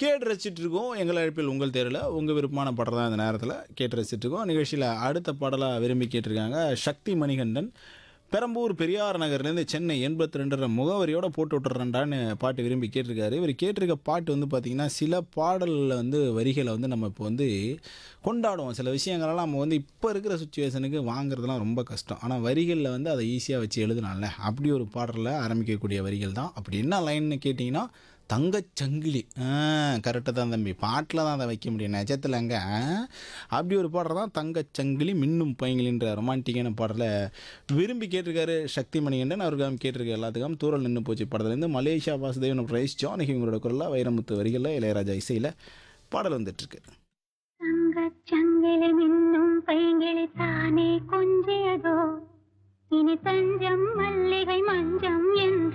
கேட்டு ரசிச்சுட்டு இருக்கோம் எங்கள் அழைப்பில் உங்கள் தேர்வில் உங்கள் விருப்பமான பாடல் தான் இந்த நேரத்தில் கேட்டு ரசிச்சுட்டு இருக்கோம் நிகழ்ச்சியில் அடுத்த பாடலாக விரும்பி கேட்டிருக்காங்க சக்தி மணிகண்டன் பெரம்பூர் பெரியார் நகர்லேருந்து சென்னை எண்பத்தி ரெண்டரை முகவரியோட போட்டு விட்டுறேன்டான்னு பாட்டு விரும்பி கேட்டிருக்காரு இவர் கேட்டிருக்க பாட்டு வந்து பார்த்திங்கன்னா சில பாடலில் வந்து வரிகளை வந்து நம்ம இப்போ வந்து கொண்டாடுவோம் சில விஷயங்களெல்லாம் நம்ம வந்து இப்போ இருக்கிற சுச்சுவேஷனுக்கு வாங்குறதுலாம் ரொம்ப கஷ்டம் ஆனால் வரிகளில் வந்து அதை ஈஸியாக வச்சு எழுதலாம்ல அப்படி ஒரு பாடலில் ஆரம்பிக்கக்கூடிய வரிகள் தான் அப்படி என்ன லைன்னு கேட்டிங்கன்னா தங்கச்சங்கிலி கரெக்டாக தான் தம்பி பாட்டில் தான் அதை வைக்க முடியும் நிஜத்தில் அங்கே அப்படி ஒரு பாடல் தான் தங்கச்சங்கிலி மின்னும் பையங்கிலின்ற ரொமான்டிக்கான பாடலை விரும்பி கேட்டிருக்காரு சக்தி மணிகண்டன் அவருக்காக கேட்டிருக்க எல்லாத்துக்கும் தூரல் நின்று போச்சு படத்துலேருந்து மலேசியா வாசுதேவன் ரைஸ் ஜானகி இவங்களோட குரலில் வைரமுத்து வரிகளில் இளையராஜா இசையில் பாடல் வந்துட்டுருக்கு தங்கச் சங்கிலி மின்னும் பைங்கிளி தானே கொஞ்சியதோ இனி தஞ்சம் மல்லிகை மஞ்சம் என்று